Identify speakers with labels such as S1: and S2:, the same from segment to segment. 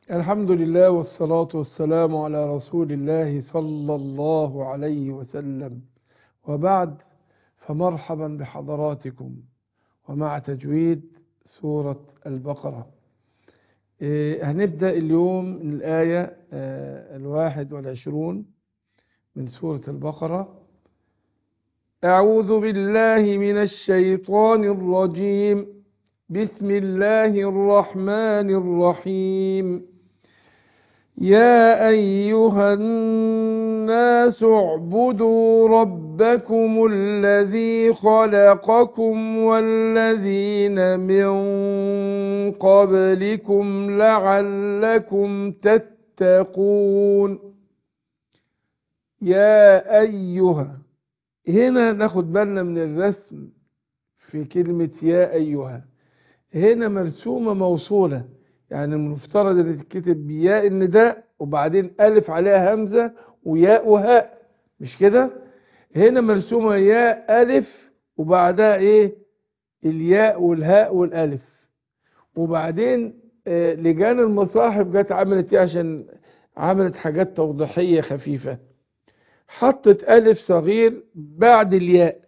S1: الحمد لله والصلاة والسلام على رسول الله صلى الله عليه وسلم وبعد فمرحبا بحضراتكم ومع تجويد سورة البقرة إيه، هنبدأ اليوم من الآية آه، الواحد والعشرون من سورة البقرة أعوذ بالله من الشيطان الرجيم بسم الله الرحمن الرحيم يا أيها الناس اعبدوا ربكم الذي خلقكم والذين من قبلكم لعلكم تتقون يا أيها هنا ناخد بالنا من الرسم في كلمة يا أيها هنا مرسومة موصولة يعني المفترض ان تتكتب بياء النداء وبعدين ألف عليها همزة وياء وهاء مش كده هنا مرسومة ياء ألف وبعدها ايه الياء والهاء والألف وبعدين آه، لجان المصاحف جت عملت ايه عشان عملت حاجات توضيحية خفيفة حطت ألف صغير بعد الياء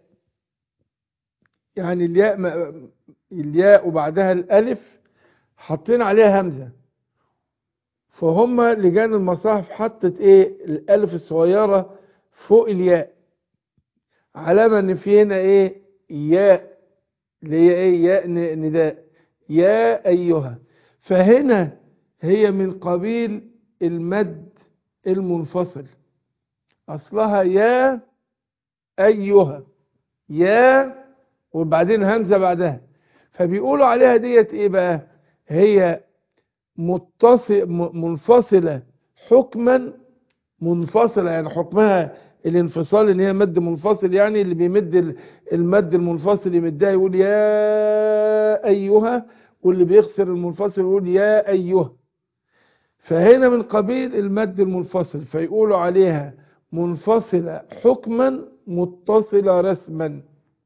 S1: يعني الياء م- الياء وبعدها الألف حاطين عليها همزة فهم لجان المصاحف حطت ايه الألف الصغيرة فوق الياء علامة ان في هنا ايه ياء اللي هي ايه ياء ن- نداء يا أيها فهنا هي من قبيل المد المنفصل أصلها يا أيها يا وبعدين همزة بعدها فبيقولوا عليها ديت ايه بقى هي متصل م- منفصلة حكما منفصلة يعني حكمها الانفصال ان هي مد منفصل يعني اللي بيمد ال- المد المنفصل يمدها يقول يا ايها واللي بيخسر المنفصل يقول يا ايها فهنا من قبيل المد المنفصل فيقولوا عليها منفصلة حكما متصلة رسما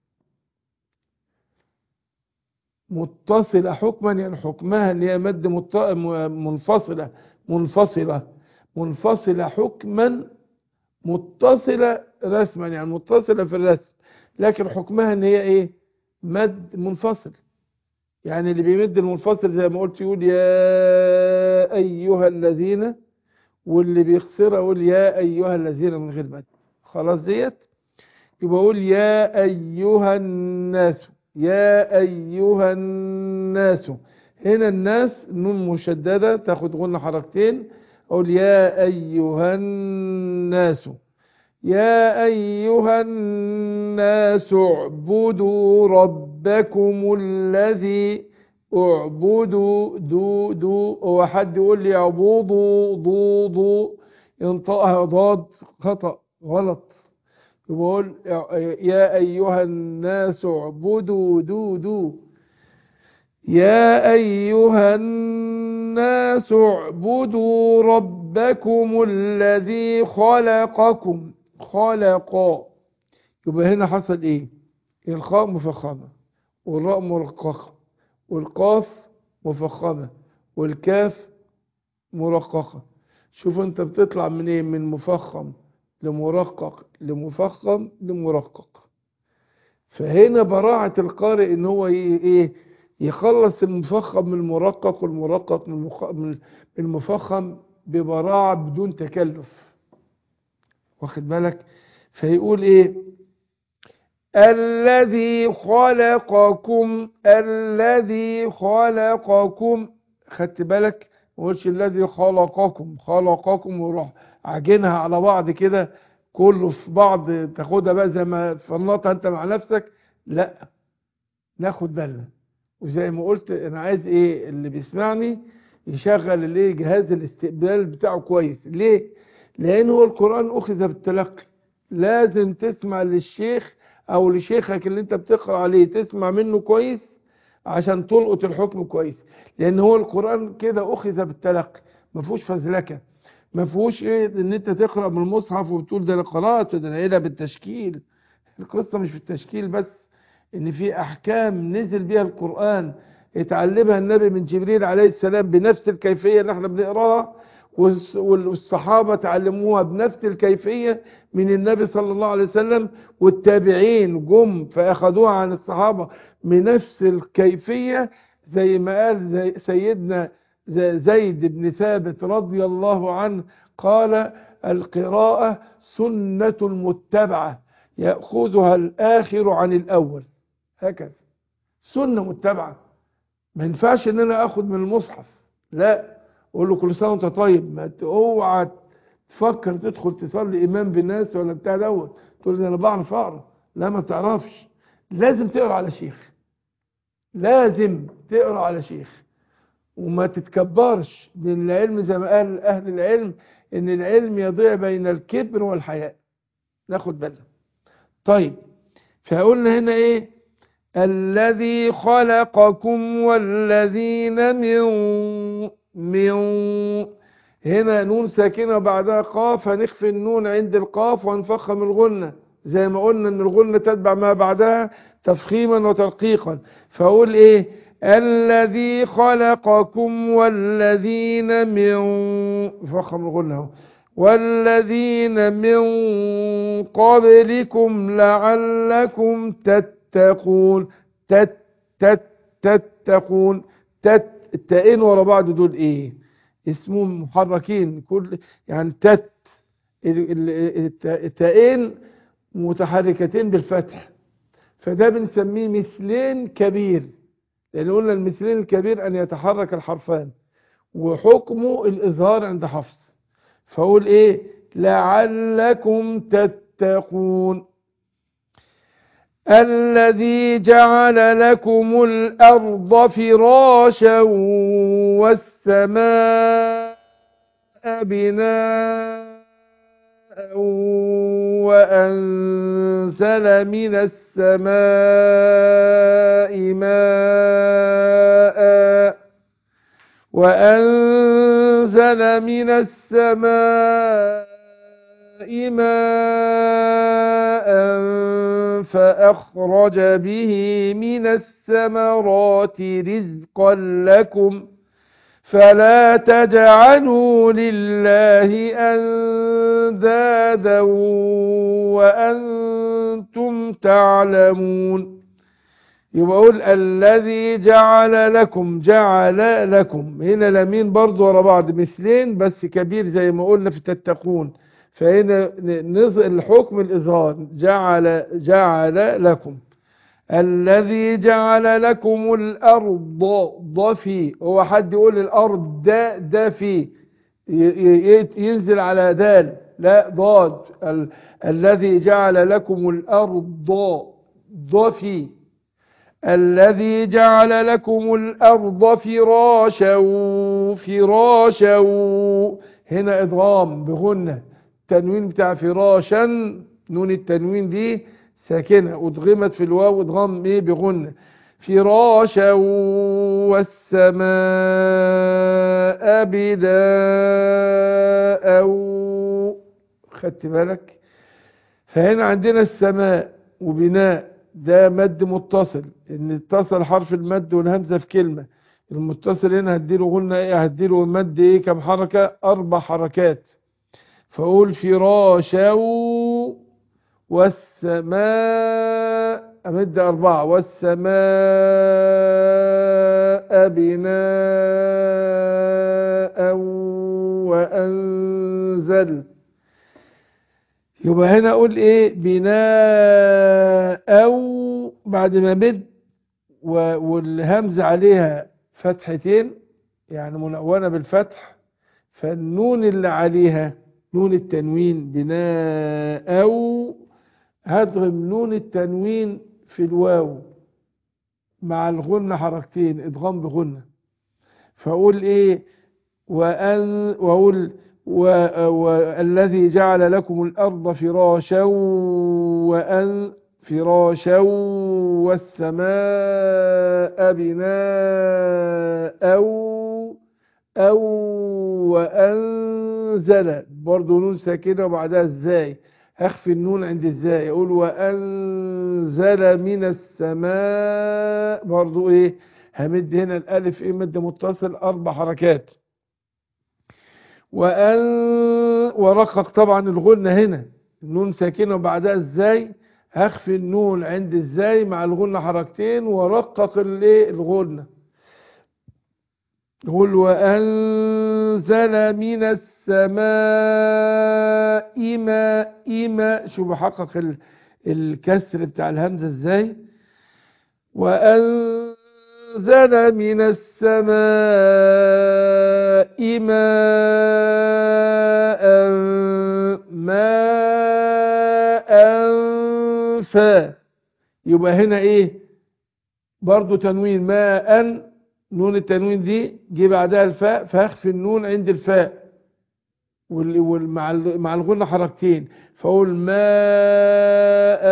S1: متصلة حكما يعني حكمها ان هي مد مت- م- منفصلة منفصلة منفصلة حكما متصلة رسما يعني متصلة في الرسم لكن حكمها ان هي ايه مد منفصل يعني اللي بيمد المنفصل زي ما قلت يقول يا ايها الذين واللي بيخسرها يقول يا ايها الذين من غير مد خلاص ديت يبقى اقول يا ايها الناس يا ايها الناس هنا الناس نون مشدده تاخد غنى حركتين اقول يا ايها الناس يا ايها الناس اعبدوا ربكم الذي اعبدوا دو دو هو حد يقول لي اعبدوا ضو ضو ينطقها ضاد خطأ غلط يقول يا أيها الناس اعبدوا دو دو يا أيها الناس اعبدوا ربكم الذي خلقكم خلق يبقى هنا حصل ايه الخاء مفخمة والراء مرققة والقاف مفخمة والكاف مرققة شوف انت بتطلع من ايه من مفخم لمرقق لمفخم لمرقق فهنا براعة القارئ ان هو ي- ايه يخلص المفخم من المرقق والمرقق من المخ- من المفخم ببراعة بدون تكلف واخد بالك فيقول ايه الذي خلقكم الذي خلقكم خدت بالك ما قلتش الذي خلقكم خلقكم وروح عجنها على بعض كده كله في بعض تاخدها بقى زي ما فنطها انت مع نفسك لا ناخد بالنا وزي ما قلت انا عايز ايه اللي بيسمعني يشغل الايه جهاز الاستقبال بتاعه كويس ليه لان هو القران اخذ بالتلقي لازم تسمع للشيخ او لشيخك اللي انت بتقرا عليه تسمع منه كويس عشان تلقط الحكم كويس لان هو القران كده اخذ بالتلقي ما فيهوش فزلكه ما فيهوش ايه ان انت تقرا من المصحف وبتقول ده انا قرات ده انا قايلها بالتشكيل القصه مش في التشكيل بس ان في احكام نزل بيها القران اتعلمها النبي من جبريل عليه السلام بنفس الكيفية اللي احنا بنقراها والص- والصحابة تعلموها بنفس الكيفية من النبي صلى الله عليه وسلم والتابعين جم فأخذوها عن الصحابة بنفس الكيفية زي ما قال زي سيدنا ز- زيد بن ثابت رضي الله عنه قال القراءة سنة متبعة يأخذها الآخر عن الأول هكذا سنة متبعة ما ينفعش ان انا اخد من المصحف لا اقول له كل سنه وانت طيب ما ت- اوعى تفكر تدخل تصلي امام بالناس ولا بتاع دوت تقول لي انا بعرف اقرا لا ما تعرفش لازم تقرا على شيخ لازم تقرا على شيخ وما تتكبرش لان العلم زي ما قال اهل العلم ان العلم يضيع بين الكبر والحياء ناخد بالنا طيب فقلنا هنا ايه الذي خلقكم والذين من من هنا نون ساكنة بعدها قاف هنخفي النون عند القاف ونفخم الغنة زي ما قلنا ان الغنة تتبع ما بعدها تفخيما وترقيقا فأقول ايه الذي خلقكم والذين من فخم الغنة اهو والذين من قبلكم لعلكم تتقون تت تت تتقون تت التائين ورا بعض دول ايه اسمهم محركين كل يعني تت ال- ال- الت- التائين متحركتين بالفتح فده بنسميه مثلين كبير لان قلنا المثلين الكبير ان يتحرك الحرفان وحكمه الاظهار عند حفص فاقول ايه لعلكم تتقون الذي جعل لكم الأرض فراشا والسماء بناء وأنزل من السماء ماء وأنزل من السماء ماء فأخرج به من الثمرات رزقا لكم فلا تجعلوا لله أندادا وأنتم تعلمون يبقى اقول الذي جعل لكم جعل لكم هنا لمين برضو ورا بعض مثلين بس كبير زي ما قلنا في تتقون فهنا نظ الحكم الإظهار جعل جعل لكم الذي جعل لكم الأرض ضفي هو حد يقول الأرض ده ده في ي- ي- ينزل على دال لا ضاد ال الذي جعل لكم الأرض ضفي الذي جعل لكم الأرض فراشا فراشا هنا إدغام بغنة التنوين بتاع فراشا نون التنوين دي ساكنة أدغمت في الواو إدغام إيه بغنة فراشا والسماء بداء خدت بالك فهنا عندنا السماء وبناء ده مد متصل ان اتصل حرف المد والهمزه في كلمه المتصل هنا هديله قلنا ايه هديله مد ايه كم حركه اربع حركات فاقول فراشا والسماء امد اربعه والسماء بناء وانزل يبقى هنا اقول ايه بناء او بعد ما مد و- والهمزه عليها فتحتين يعني منونه بالفتح فالنون اللي عليها نون التنوين بناء او هدغم نون التنوين في الواو مع الغنة حركتين ادغام بغنة فاقول ايه وأن واقول و- والذي جعل لكم الأرض فراشا وأن فراشا والسماء بناء أو أو وأنزل برضو نون ساكنة وبعدها ازاي هخفي النون عند ازاي اقول وأنزل من السماء برضو ايه همد هنا الألف إيه مد متصل أربع حركات وأن ورقق طبعا الغنة هنا النون ساكنة وبعدها ازاي هخفي النون عند ازاي مع الغنة حركتين ورقق الايه الغنة قل وأنزل من السماء ماء ماء شوف بحقق ال- الكسر بتاع الهمزة ازاي وأنزل من السماء ماء ماء فا يبقى هنا ايه برضو تنوين ماء نون التنوين دي جه بعدها الفاء فهخفي النون عند الفاء وال- وال- مع ال- مع الغنة حركتين فأقول ماء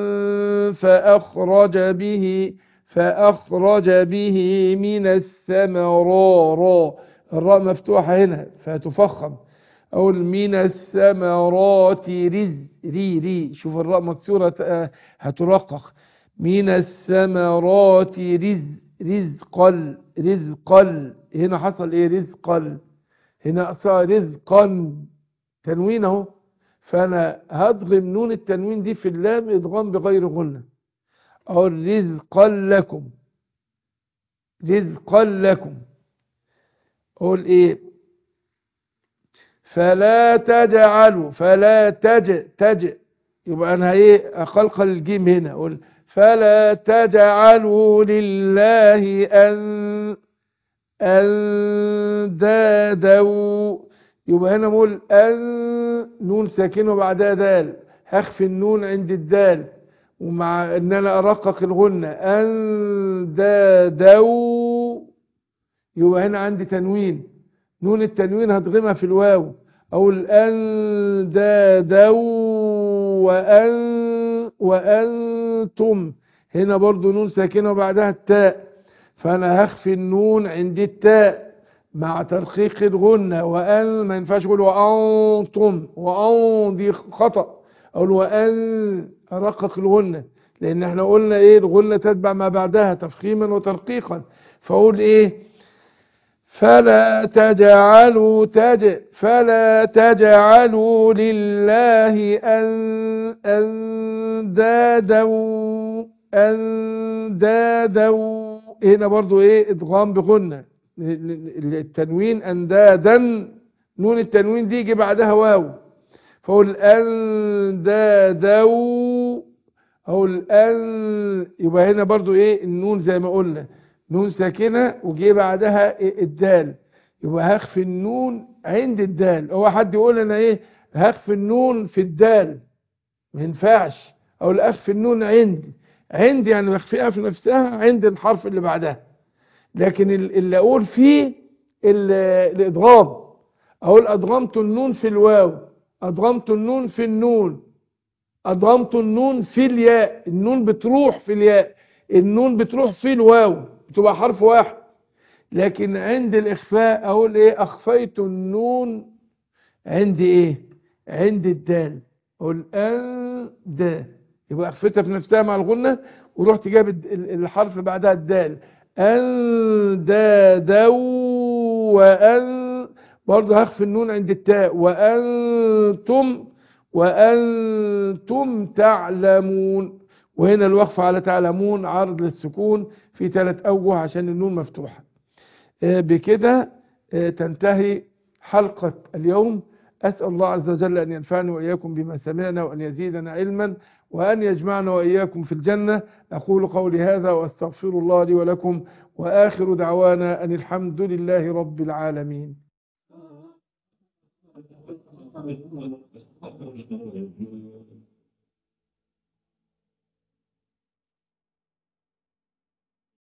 S1: فأخرج به فأخرج به من الثمرات الراء مفتوحة هنا فتفخم أقول من الثمرات رز ري ري شوف الراء مكسورة آه، هترقق من الثمرات رز رزقا رزقا هنا حصل ايه رزقا هنا صار رزقا تنوين اهو فانا هضغم نون التنوين دي في اللام ادغام بغير غنة اقول رزقا لكم رزقا لكم اقول ايه فلا تجعلوا فلا تج تج يبقى انا ايه اقلقل الجيم هنا اقول فلا تجعلوا لله ان اندادا يبقى هنا بقول ان نون ساكنه وبعدها دال هخفي النون عند الدال ومع ان انا ارقق الغنه اندادا يبقى هنا عندي تنوين نون التنوين هضغمها في الواو اقول اندادا وان وانتم هنا برضو نون ساكنه وبعدها التاء فانا هخفي النون عند التاء مع ترقيق الغنة وأن ما ينفعش اقول وأنتم وأن دي خطأ أقول وأن أرقق الغنة لأن احنا قلنا إيه الغنة تتبع ما بعدها تفخيما وترقيقا فأقول إيه فلا تجعلوا تج فلا تجعلوا لله أن أندادا أندادا هنا برضو ايه ادغام بغنة التنوين اندادا نون التنوين دي يجي بعدها واو فاقول اندادا او الان يبقى هنا برضو ايه النون زي ما قلنا نون ساكنة وجي بعدها إيه الدال يبقى هخفي النون عند الدال هو حد يقول انا ايه هخفي النون في الدال ما ينفعش او اخفي النون عندي عندي يعني بخفيها في نفسها عند الحرف اللي بعدها لكن ال- اللي اقول فيه ال- الادغام اقول ادغمت النون في الواو ادغمت النون في النون ادغمت النون في الياء النون بتروح في الياء النون بتروح في الواو بتبقى حرف واحد لكن عند الاخفاء اقول ايه اخفيت النون عند ايه عند الدال اقول ان ده يبقى اخفتها في نفسها مع الغنة ورحت جاب الد- ال- الحرف بعدها الدال ان دا دو وان برضه هخفي النون عند التاء وانتم وانتم تعلمون وهنا الوقف على تعلمون عرض للسكون في ثلاث اوجه عشان النون مفتوحه آه، بكده آه، تنتهي حلقه اليوم أسأل الله عز وجل أن ينفعني وإياكم بما سمعنا وأن يزيدنا علما وأن يجمعنا وإياكم في الجنة أقول قولي هذا وأستغفر الله لي ولكم وآخر دعوانا أن الحمد لله رب العالمين